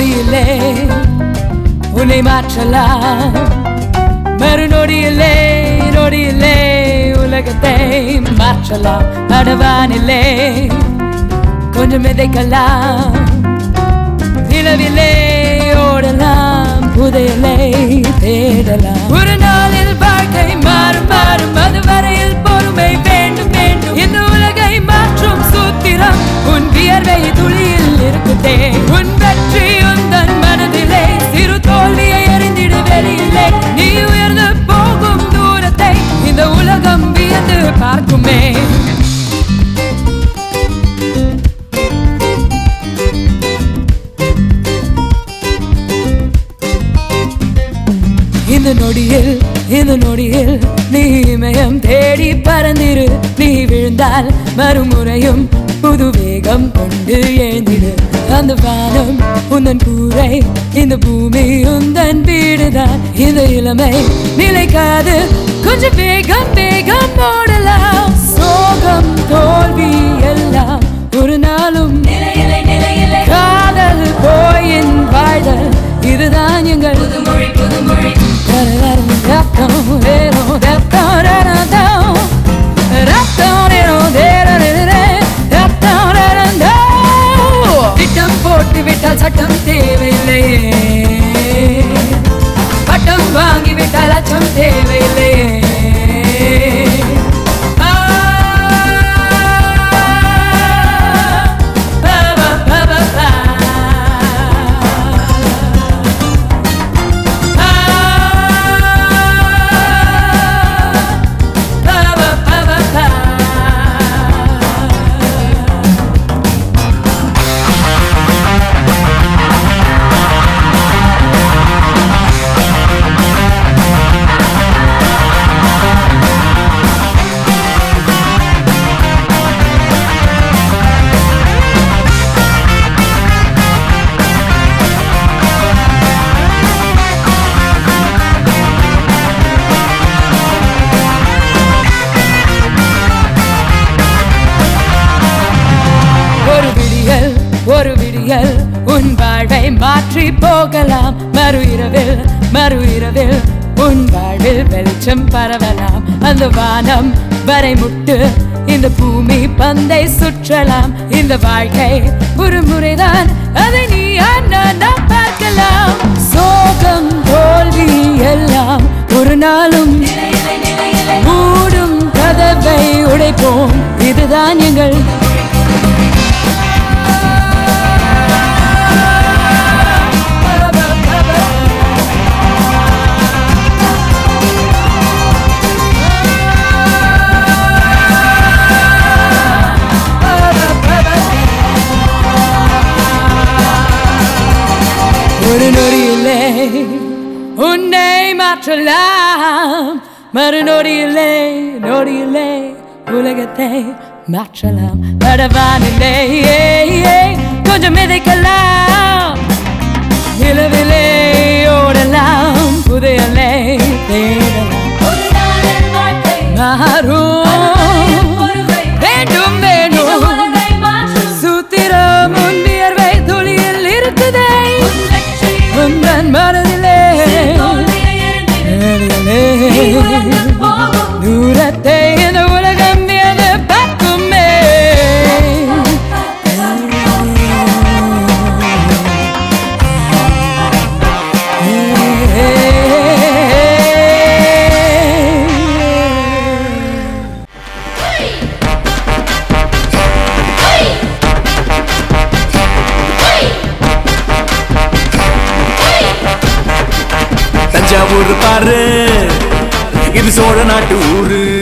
நொடியிலே உன்னை மாற்றலாம் மறுநொடியிலே நொடியிலே உலகத்தை மாற்றலாம் நடவானிலே கொஞ்சம் விதைக்கலாம் நிலவிலே ஓடலாம் புதையலை தேடலாம் ஒரு நாளில் வாழ்க்கை மாறும் மாறும் அது வரையில் பொறுமை வேண்டும் வேண்டும் இந்த உலகை மாற்றும் சூத்திரம் உன் வியர்வை துளியில் இருக்குதே உன் வெற்றி உந்தன் மனதிலே சிறு தோல்வியை அறிந்திடு வெளியிலே நீ உயர்ந்து போகும் தூரத்தை இந்த உலகம் வியந்து பார்க்குமே இந்த நொடியில் இந்த நொடியில் நீ இமயம் தேடி பறந்திரு நீ விழுந்தால் மறுமுறையும் புது வேகம் கொண்டு எழுந்திடு அந்த வானம் உந்தன் கூரை இந்த பூமி உந்தன் வீடுதான் இந்த இளமை நிலைக்காது கொஞ்சம் வேகம் வேகம் ஓடலாம் சோகம் தோல்வி எல்லாம் ஒரு நாளும் காதல் போயின் வாழ்தல் இதுதான் எங்கள் புதுமொழி புதுமொழி திட்டம் போட்டு விட்டால் சட்டம் தேவையில்லையே பட்டம் வாங்கி விட்டால் அச்சம் தேவையில்லையே ஆ, பா, பா, பா, பா, பா. ஒரு விடியல் ஒரு விடியல் உன் வாழ்வை மாற்றி போகலாம் மறு இரவில் மறு இரவில் உன் வாழ்வில் வெளிச்சம் பரவலாம் அந்த வானம் வரை முட்டு இந்த பூமி பந்தை சுற்றலாம் இந்த வாழ்க்கை ஒரு முறைதான் அதை நீ நான் பார்க்கலாம் சோகம் தோல்வி எல்லாம் ஒரு நாளும் மூடும் கதவை உடைப்போம் இதுதான் எங்கள் ஒரு நொடியிலே உன்னை மாற்றலாம் மறு நொடியிலே நொடியிலே உலகத்தை மாற்றலாம் படவானிலே ஏ, ஏ, கொஞ்சம் மிதைக்கலாம் நிலவிலே ஓடலாம் புதையலை தேடலாம் ஒரு நாளில் வாழ்க்கை மாறும் பொறுமை வேண்டும் இந்த வேண்டும் உலகை மாற்றும் சூத்திரம் உன் வியர்வை துளியில் இருக்குதே உன் வெற்றி உந்தன் மனதிலே தோல்வியை அறிந்திடு. வெளியிலே நீ உயர்ந்து போகும் தூரத்தை இந்த உலகம் வியந்து பார்க்குமே தஞ்சாவூர் பாரு இது சோழ நாட்டு ஊரு